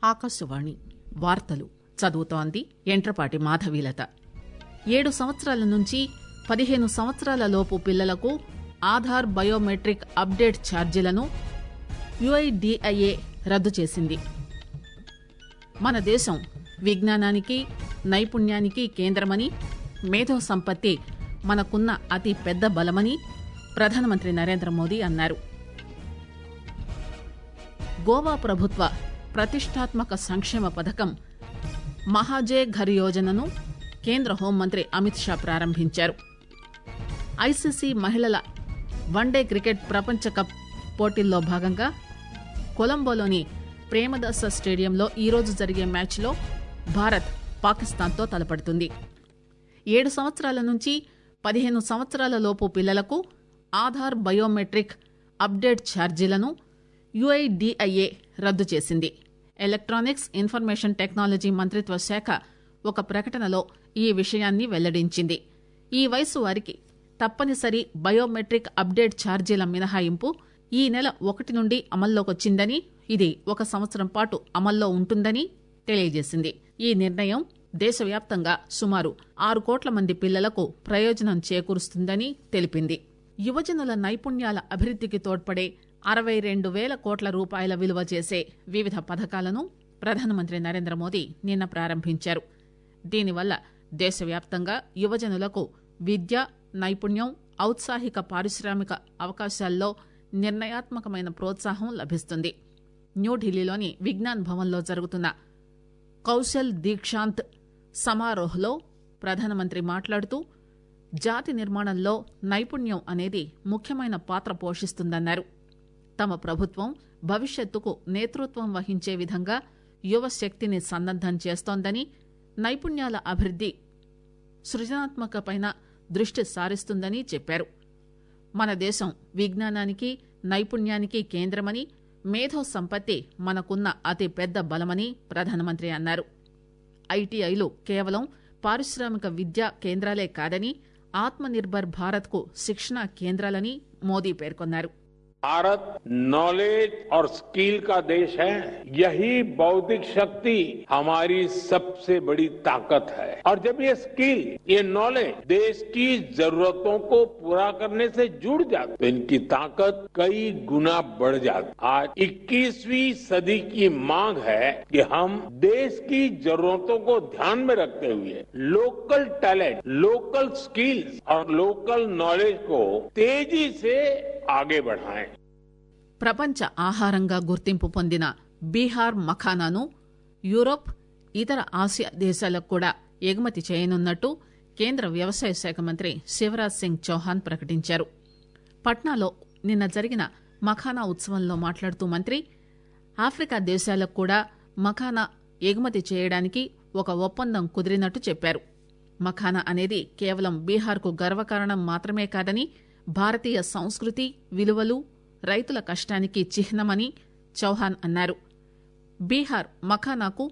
ఆకాశవాణి వార్తలు చదువుతోంది ఎంట్రపాటి మాధవీలత ఏడు సంవత్సరాల నుంచి పదిహేను సంవత్సరాల లోపు పిల్లలకు ఆధార్ బయోమెట్రిక్ అప్డేట్ ఛార్జీలను యుఐడిఐఏ రద్దు చేసింది మన దేశం విజ్ఞానానికి నైపుణ్యానికి కేంద్రమని మేధో సంపత్తి మనకున్న అతి పెద్ద బలమని ప్రధానమంత్రి నరేంద్ర మోదీ అన్నారు గోవా ప్రభుత్వ ప్రతిష్టాత్మక సంక్షేమ పథకం మహాజే ఘర్ యోజనను కేంద్ర హోంమంత్రి అమిత్ షా ప్రారంభించారు ఐసీసీ మహిళల వన్డే క్రికెట్ ప్రపంచ కప్ పోటీల్లో భాగంగా కొలంబోలోని ప్రేమదాస స్టేడియంలో ఈరోజు జరిగే మ్యాచ్లో భారత్ పాకిస్తాన్తో తలపడుతుంది ఏడు సంవత్సరాల నుంచి పదిహేను సంవత్సరాల లోపు పిల్లలకు ఆధార్ బయోమెట్రిక్ అప్డేట్ ఛార్జీలను యుఐడిఐఏ రద్దు చేసింది ఎలక్ట్రానిక్స్ ఇన్ఫర్మేషన్ టెక్నాలజీ మంత్రిత్వ శాఖ ఒక ప్రకటనలో ఈ విషయాన్ని వెల్లడించింది ఈ వయసు వారికి తప్పనిసరి బయోమెట్రిక్ అప్డేట్ ఛార్జీల మినహాయింపు ఈ నెల ఒకటి నుండి అమల్లోకొచ్చిందని ఇది ఒక సంవత్సరం పాటు అమల్లో ఉంటుందని తెలియజేసింది ఈ నిర్ణయం దేశవ్యాప్తంగా సుమారు ఆరు కోట్ల మంది పిల్లలకు ప్రయోజనం చేకూరుస్తుందని తెలిపింది యువజనుల నైపుణ్యాల అభివృద్ధికి తోడ్పడే అరవై రెండు వేల కోట్ల రూపాయల విలువ చేసే వివిధ పథకాలను ప్రధానమంత్రి నరేంద్ర మోదీ నిన్న ప్రారంభించారు దీనివల్ల దేశవ్యాప్తంగా యువజనులకు విద్య నైపుణ్యం ఔత్సాహిక పారిశ్రామిక అవకాశాల్లో నిర్ణయాత్మకమైన ప్రోత్సాహం లభిస్తుంది న్యూఢిల్లీలోని విజ్ఞాన్ భవన్లో జరుగుతున్న కౌశల్ దీక్షాంత్ సమారోహ్లో ప్రధానమంత్రి మాట్లాడుతూ జాతి నిర్మాణంలో నైపుణ్యం అనేది ముఖ్యమైన పాత్ర పోషిస్తుందన్నారు తమ ప్రభుత్వం భవిష్యత్తుకు నేతృత్వం వహించే విధంగా యువ శక్తిని సన్నద్దం చేస్తోందని నైపుణ్యాల అభివృద్ది సృజనాత్మకపైన దృష్టి సారిస్తుందని చెప్పారు మన దేశం విజ్ఞానానికి నైపుణ్యానికి కేంద్రమని మేధో సంపత్తి మనకున్న అతి పెద్ద బలమని ప్రధానమంత్రి అన్నారు ఐటీఐలు కేవలం పారిశ్రామిక విద్యా కేంద్రాలే కాదని ఆత్మ నిర్భర్ భారత్ కు శిక్షణా కేంద్రాలని మోదీ పేర్కొన్నారు भारत नॉलेज और स्किल का देश है यही बौद्धिक शक्ति हमारी सबसे बड़ी ताकत है और जब ये स्किल ये नॉलेज देश की जरूरतों को पूरा करने से जुड़ जाती तो इनकी ताकत कई गुना बढ़ जाती आज 21वीं सदी की मांग है कि हम देश की जरूरतों को ध्यान में रखते हुए लोकल टैलेंट लोकल स्किल्स और लोकल नॉलेज को तेजी से आगे बढ़ाएं ప్రపంచ ఆహారంగా గుర్తింపు పొందిన బీహార్ మఖానాను యూరోప్ ఇతర ఆసియా దేశాలకు కూడా ఎగుమతి చేయనున్నట్టు కేంద్ర వ్యవసాయ శాఖ మంత్రి శివరాజ్ సింగ్ చౌహాన్ ప్రకటించారు పట్నాలో నిన్న జరిగిన మఖానా ఉత్సవంలో మాట్లాడుతూ మంత్రి ఆఫ్రికా దేశాలకు కూడా మఖానా ఎగుమతి చేయడానికి ఒక ఒప్పందం కుదిరినట్టు చెప్పారు మఖానా అనేది కేవలం బీహార్కు గర్వకారణం మాత్రమే కాదని భారతీయ సంస్కృతి విలువలు రైతుల కష్టానికి చిహ్నమని చౌహాన్ అన్నారు బీహార్ మఖానాకు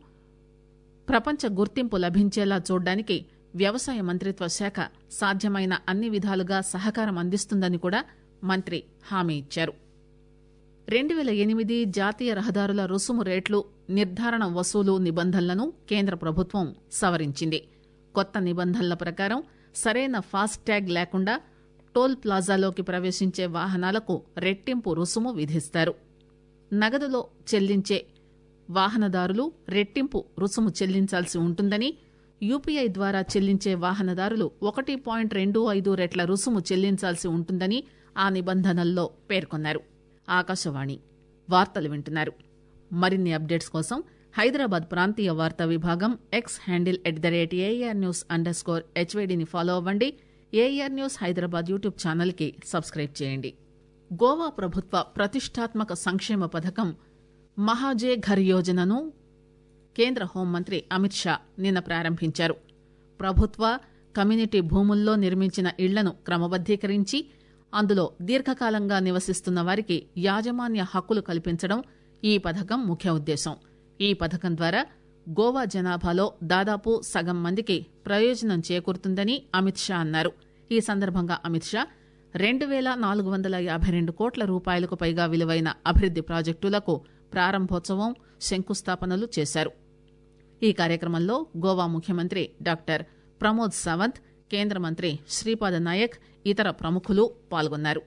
ప్రపంచ గుర్తింపు లభించేలా చూడ్డానికి వ్యవసాయ మంత్రిత్వ శాఖ సాధ్యమైన అన్ని విధాలుగా సహకారం అందిస్తుందని కూడా మంత్రి హామీ ఇచ్చారు రెండు పేల ఎనిమిది జాతీయ రహదారుల రుసుము రేట్లు నిర్ధారణ వసూలు నిబంధనలను కేంద్ర ప్రభుత్వం సవరించింది కొత్త నిబంధనల ప్రకారం సరైన ఫాస్ట్ ట్యాగ్ లేకుండా టోల్ ప్లాజాలోకి ప్రవేశించే వాహనాలకు రెట్టింపు రుసుము విధిస్తారు నగదులో చెల్లించే వాహనదారులు రెట్టింపు రుసుము చెల్లించాల్సి ఉంటుందని యూపీఐ ద్వారా చెల్లించే వాహనదారులు ఒకటి పాయింట్ రెండు ఐదు రెట్ల రుసుము చెల్లించాల్సి ఉంటుందని ఆ నిబంధనల్లో పేర్కొన్నారు ఆకాశవాణి వార్తలు వింటున్నారు మరిన్ని అప్డేట్స్ కోసం హైదరాబాద్ ప్రాంతీయ వార్తా విభాగం X handle at the rate AR news underscore హెచ్వైడిని ఫాలో అవ్వండి AR news Hyderabad YouTube channel కి సబ్స్క్రైబ్ చేయండి గోవా ప్రభుత్వ ప్రతిష్టాత్మక సంక్షేమ పథకం మహాజే ఘర్ యోజనను కేంద్ర హోంమంత్రి అమిత్ షా నిన్న ప్రారంభించారు ప్రభుత్వ కమ్యూనిటీ భూముల్లో నిర్మించిన ఇళ్లను క్రమబద్దీకరించి అందులో దీర్ఘకాలంగా నివసిస్తున్న వారికి యాజమాన్య హక్కులు కల్పించడం ఈ పథకం ముఖ్య ఉద్దేశం ఈ పథకం ద్వారా గోవా జనాభాలో దాదాపు సగం మందికి ప్రయోజనం చేకూరుతుందని అమిత్ షా అన్నారు ఈ సందర్భంగా అమిత్ షా రెండు పేల నాలుగు వందల యాభై రెండు కోట్ల రూపాయలకు పైగా విలువైన అభివృద్ది ప్రాజెక్టులకు ప్రారంభోత్సవం శంకుస్థాపనలు చేశారు ఈ కార్యక్రమంలో గోవా ముఖ్యమంత్రి డాక్టర్ ప్రమోద్ సావంత్ కేంద్ర మంత్రి శ్రీపాద నాయక్ ఇతర ప్రముఖులు పాల్గొన్నారు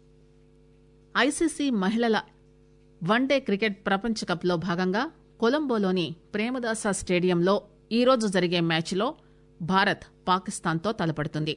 ఐసీసీ మహిళల వన్డే క్రికెట్ ప్రపంచ కప్లో భాగంగా కొలంబోలోని ప్రేమదాస స్టేడియంలో ఈరోజు జరిగే మ్యాచ్లో భారత్ పాకిస్తాన్తో తలపడుతుంది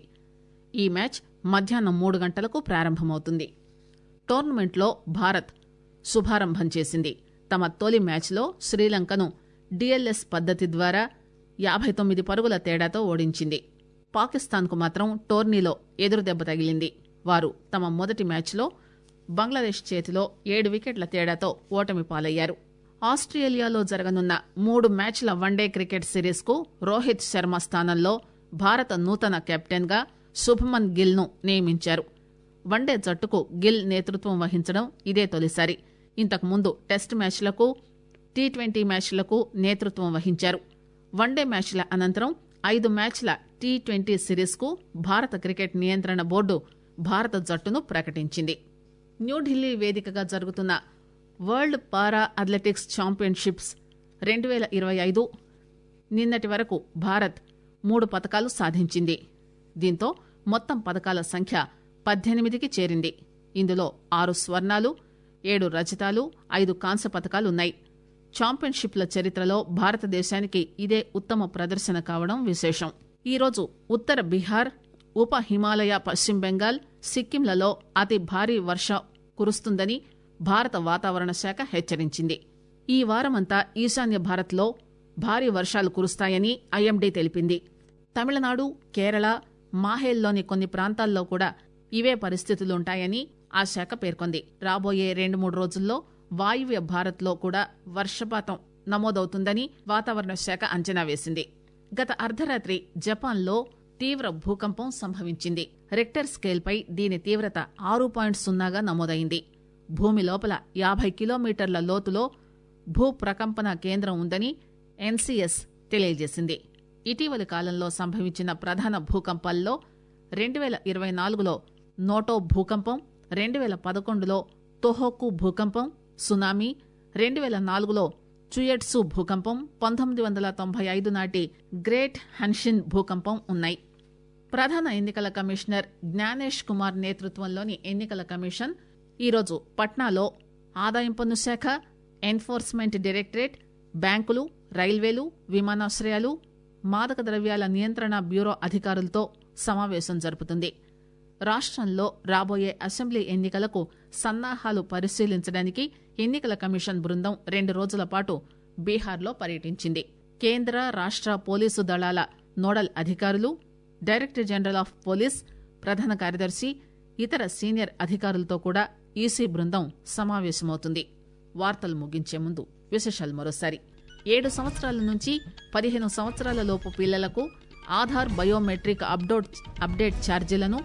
ఈ మ్యాచ్ మధ్యాహ్నం మూడు గంటలకు ప్రారంభమవుతుంది టోర్నమెంట్లో భారత్ శుభారంభం చేసింది తమ తొలి మ్యాచ్లో శ్రీలంకను డిఎల్ఎస్ పద్దతి ద్వారా యాభై తొమ్మిది పరుగుల తేడాతో ఓడించింది పాకిస్తాన్కు మాత్రం టోర్నీలో ఎదురుదెబ్బ తగిలింది వారు తమ మొదటి మ్యాచ్లో బంగ్లాదేశ్ చేతిలో ఏడు వికెట్ల తేడాతో ఓటమి పాలయ్యారు ఆస్ట్రేలియాలో జరగనున్న మూడు మ్యాచ్ల వన్డే క్రికెట్ సిరీస్కు రోహిత్ శర్మ స్థానంలో భారత నూతన కెప్టెన్గా శుభమన్ గిల్ను నియమించారు వన్డే జట్టుకు గిల్ నేతృత్వం వహించడం ఇదే తొలిసారి ఇంతకుముందు టెస్ట్ మ్యాచ్లకు టీ ట్వంటీ మ్యాచ్లకు నేతృత్వం వహించారు వన్డే మ్యాచ్ల అనంతరం ఐదు మ్యాచ్ల టీ ట్వంటీ సిరీస్కు భారత క్రికెట్ నియంత్రణ బోర్డు భారత జట్టును ప్రకటించింది న్యూఢిల్లీ వేదికగా జరుగుతున్న వరల్డ్ పారా అథ్లెటిక్స్ ఛాంపియన్షిప్స్ రెండు వేల ఇరవై ఐదు నిన్నటి వరకు భారత్ మూడు పతకాలు సాధించింది దీంతో మొత్తం పతకాల సంఖ్య పద్దెనిమిదికి చేరింది ఇందులో ఆరు స్వర్ణాలు ఏడు రజతాలు ఐదు కాంస్య పతకాలున్నాయి ఛాంపియన్షిప్ల చరిత్రలో భారతదేశానికి ఇదే ఉత్తమ ప్రదర్శన కావడం విశేషం ఈరోజు ఉత్తర బీహార్ ఉప హిమాలయ పశ్చిమ బెంగాల్ సిక్కింలలో అతి భారీ వర్ష కురుస్తుందని భారత వాతావరణ శాఖ హెచ్చరించింది ఈ వారమంతా ఈశాన్య భారత్లో భారీ వర్షాలు కురుస్తాయని ఐఎండీ తెలిపింది తమిళనాడు కేరళ మాహేల్లోని కొన్ని ప్రాంతాల్లో కూడా ఇవే పరిస్థితులుంటాయని ఆ శాఖ పేర్కొంది రాబోయే రెండు మూడు రోజుల్లో వాయువ్య భారత్లో కూడా వర్షపాతం నమోదవుతుందని వాతావరణ శాఖ అంచనా వేసింది గత అర్ధరాత్రి జపాన్లో తీవ్ర భూకంపం సంభవించింది రెక్టర్ స్కేల్పై దీని తీవ్రత ఆరు పాయింట్ సున్నాగా నమోదైంది భూమి లోపల యాభై కిలోమీటర్ల లోతులో భూ ప్రకంపన కేంద్రం ఉందని ఎన్సీఎస్ తెలియజేసింది ఇటీవలి కాలంలో సంభవించిన ప్రధాన భూకంపాల్లో రెండు వేల ఇరవై నాలుగులో నోటో భూకంపం రెండు వేల పదకొండులో తోహోకు భూకంపం సునామీ రెండు వేల నాలుగులో చుయెట్సు భూకంపం పంతొమ్మిది వందల తొంభై ఐదు నాటి గ్రేట్ హన్షిన్ భూకంపం ఉన్నాయి ప్రధాన ఎన్నికల కమిషనర్ జ్ఞానేష్ కుమార్ నేతృత్వంలోని ఎన్నికల కమిషన్ ఈరోజు పట్నాలో ఆదాయం పన్ను శాఖ ఎన్ఫోర్స్మెంట్ డైరెక్టరేట్ బ్యాంకులు రైల్వేలు విమానాశ్రయాలు మాదక ద్రవ్యాల నియంత్రణ బ్యూరో అధికారులతో సమావేశం జరుపుతుంది రాష్ట్రంలో రాబోయే అసెంబ్లీ ఎన్నికలకు సన్నాహాలు పరిశీలించడానికి ఎన్నికల కమిషన్ బృందం రెండు రోజుల పాటు బీహార్లో పర్యటించింది కేంద్ర రాష్ట్ర పోలీసు దళాల నోడల్ అధికారులు డైరెక్టర్ జనరల్ ఆఫ్ పోలీస్ ప్రధాన కార్యదర్శి ఇతర సీనియర్ అధికారులతో కూడా ఈసీ బృందం సమావేశమవుతుంది వార్తలు ముగించే ముందు విశేషాలు మరోసారి ఏడు సంవత్సరాల నుంచి పదిహేను సంవత్సరాల లోపు పిల్లలకు ఆధార్ బయోమెట్రిక్ అప్డోట్ అప్డేట్ ఛార్జీలను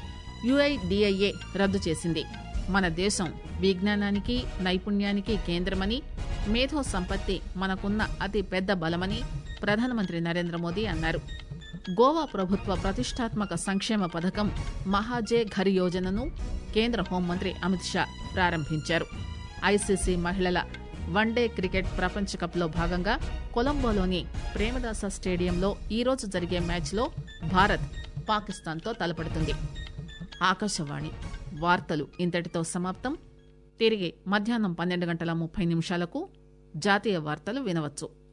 యుఐడిఐఏ రద్దు చేసింది మన దేశం విజ్ఞానానికి నైపుణ్యానికి కేంద్రమని మేధో సంపత్తి మనకున్న అతి పెద్ద బలమని ప్రధానమంత్రి నరేంద్ర మోదీ అన్నారు గోవా ప్రభుత్వ ప్రతిష్టాత్మక సంక్షేమ పథకం మహాజే ఘర్ యోజనను కేంద్ర హోంమంత్రి అమిత్ షా ప్రారంభించారు ఐసీసీ మహిళల వన్డే క్రికెట్ ప్రపంచ కప్లో భాగంగా కొలంబోలోని ప్రేమదాస స్టేడియంలో ఈరోజు జరిగే మ్యాచ్లో భారత్ పాకిస్తాన్తో తలపడుతుంది ఆకాశవాణి వార్తలు ఇంతటితో సమాప్తం తిరిగి మధ్యాహ్నం పన్నెండు గంటల ముప్పై నిమిషాలకు జాతీయ వార్తలు వినవచ్చు